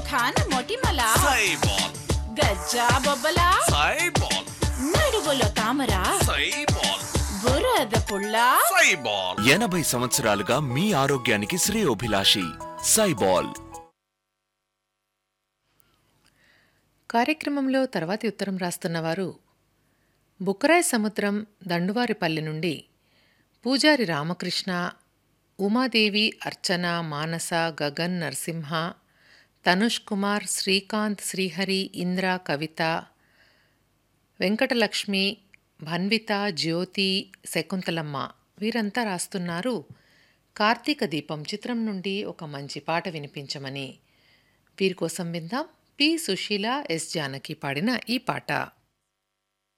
ఖాన మొటిమల సైబాల్ గజ్జా బొబ్బల సైబాల్ నడువులో తామర సైబాల్ బురద పుల్ల సైబాల్ ఎనభై సంవత్సరాలుగా మీ ఆరోగ్యానికి శ్రేయోభిలాషి సైబాల్ కార్యక్రమంలో తర్వాతి ఉత్తరం రాస్తున్నవారు బుక్కరాయ్ సముద్రం దండువారిపల్లి నుండి పూజారి రామకృష్ణ ఉమాదేవి అర్చన మానస గగన్ నరసింహ తనుష్ కుమార్ శ్రీకాంత్ శ్రీహరి ఇంద్ర కవిత వెంకటలక్ష్మి భన్విత జ్యోతి శకుంతలమ్మ వీరంతా రాస్తున్నారు కార్తీక దీపం చిత్రం నుండి ఒక మంచి పాట వినిపించమని వీరి కోసం విందాం పి సుశీల ఎస్ జానకి పాడిన ఈ పాట